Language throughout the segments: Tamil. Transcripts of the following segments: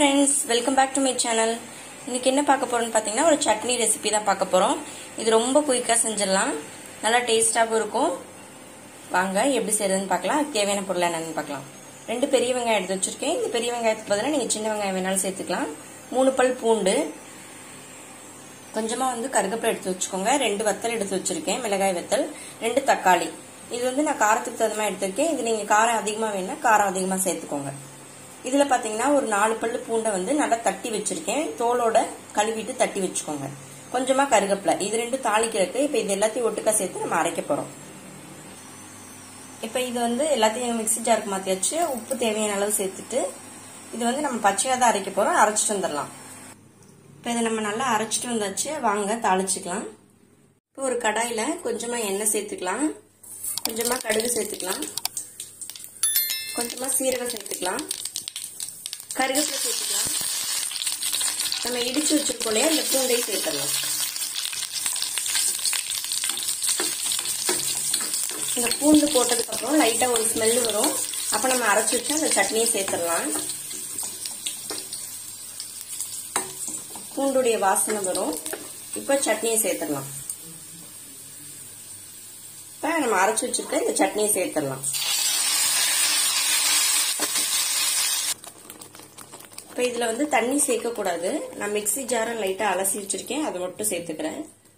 friends welcome back to my channel இன்னைக்கு என்ன பார்க்க போறோம்னு பார்த்தீங்கன்னா ஒரு சட்னி ரெசிபி தான் பார்க்க போறோம் இது ரொம்ப குயிக்காக செஞ்சிடலாம் நல்லா டேஸ்டாகவும் இருக்கும் வாங்க எப்படி செய்யறதுன்னு பார்க்கலாம் அதுக்கு தேவையான பொருள் என்னன்னு பார்க்கலாம் ரெண்டு பெரிய வெங்காயம் எடுத்து வச்சிருக்கேன் இந்த பெரிய வெங்காயத்துக்கு பதிலாக நீங்கள் சின்ன வெங்காயம் வேணாலும் சேர்த்துக்கலாம் மூணு பல் பூண்டு கொஞ்சமாக வந்து கருகப்பிலை எடுத்து வச்சுக்கோங்க ரெண்டு வத்தல் எடுத்து வச்சிருக்கேன் மிளகாய் வத்தல் ரெண்டு தக்காளி இது வந்து நான் காரத்துக்கு தகுந்த எடுத்திருக்கேன் இது நீங்கள் காரம் அதிகமாக வேணா காரம் அதிகமாக சேர்த்துக்கோங்க இதில் பார்த்தீங்கன்னா ஒரு நாலு பல்லு பூண்டை வந்து நல்லா தட்டி வச்சிருக்கேன் தோலோட கழுவிட்டு தட்டி வச்சுக்கோங்க கொஞ்சமாக கருகப்பிலை இது ரெண்டு தாளிக்கிறதுக்கு இப்போ இது எல்லாத்தையும் ஒட்டுக்கா சேர்த்து நம்ம அரைக்க போகிறோம் இப்போ இது வந்து எல்லாத்தையும் மிக்சி ஜாருக்கு மாற்றியாச்சு உப்பு தேவையான அளவு சேர்த்துட்டு இது வந்து நம்ம பச்சையாக தான் அரைக்க போகிறோம் அரைச்சிட்டு வந்துடலாம் இப்போ இதை நம்ம நல்லா அரைச்சிட்டு வந்தாச்சு வாங்க தாளிச்சுக்கலாம் இப்போ ஒரு கடாயில் கொஞ்சமாக எண்ணெய் சேர்த்துக்கலாம் கொஞ்சமாக கடுகு சேர்த்துக்கலாம் கொஞ்சமாக சீரகம் சேர்த்துக்கலாம் கருவேப்பிலை சேர்த்துக்கலாம் நம்ம இடிச்சு வச்சிருக்கோம் இல்லையா இந்த பூண்டையும் சேர்த்துடலாம் இந்த பூண்டு போட்டதுக்கப்புறம் லைட்டாக ஒரு ஸ்மெல் வரும் அப்போ நம்ம அரைச்சி வச்சு அந்த சட்னியை சேர்த்துடலாம் பூண்டுடைய வாசனை வரும் இப்போ சட்னியை சேர்த்துடலாம் இப்போ நம்ம அரைச்சி வச்சுருக்க இந்த சட்னியை சேர்த்துடலாம் இப்போ இதில் வந்து தண்ணி சேர்க்கக்கூடாது நான் மிக்சி ஜாரை லைட்டாக அலசி வச்சுருக்கேன் அதை மட்டும் சேர்த்துக்கிறேன்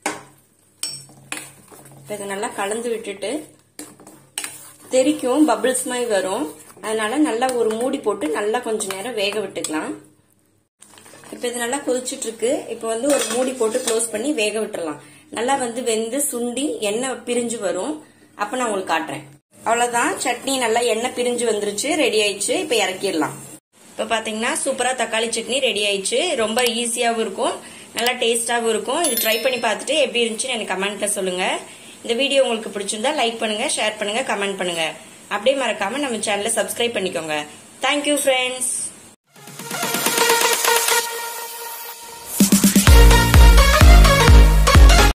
இப்போ இதை நல்லா கலந்து விட்டுட்டு தெரிக்கும் பபிள்ஸ் மாதிரி வரும் அதனால நல்லா ஒரு மூடி போட்டு நல்லா கொஞ்சம் நேரம் வேக விட்டுக்கலாம் இப்போ இது நல்லா கொதிச்சுட்டு இருக்கு இப்போ வந்து ஒரு மூடி போட்டு க்ளோஸ் பண்ணி வேக விட்டுறலாம் நல்லா வந்து வெந்து சுண்டி எண்ணெய் பிரிஞ்சு வரும் அப்போ நான் உங்களுக்கு காட்டுறேன் அவ்வளோதான் சட்னி நல்லா எண்ணெய் பிரிஞ்சு வந்துருச்சு ரெடி ஆயிடுச்சு இப்போ இறக்கிடலாம் இப்போ பார்த்தீங்கன்னா சூப்பராக தக்காளி சட்னி ரெடி ஆயிடுச்சு ரொம்ப ஈஸியாகவும் இருக்கும் நல்லா டேஸ்டாகவும் இருக்கும் இது ட்ரை பண்ணி பார்த்துட்டு எப்படி இருந்துச்சுன்னு எனக்கு கமெண்ட்ல சொல்லுங்க இந்த வீடியோ உங்களுக்கு பிடிச்சிருந்தா லைக் பண்ணுங்க ஷேர் பண்ணுங்க கமெண்ட் பண்ணுங்க அப்படியே மறக்காம நம்ம சேனலை சப்ஸ்கிரைப் பண்ணிக்கோங்க தேங்க்யூ ஃப்ரெண்ட்ஸ்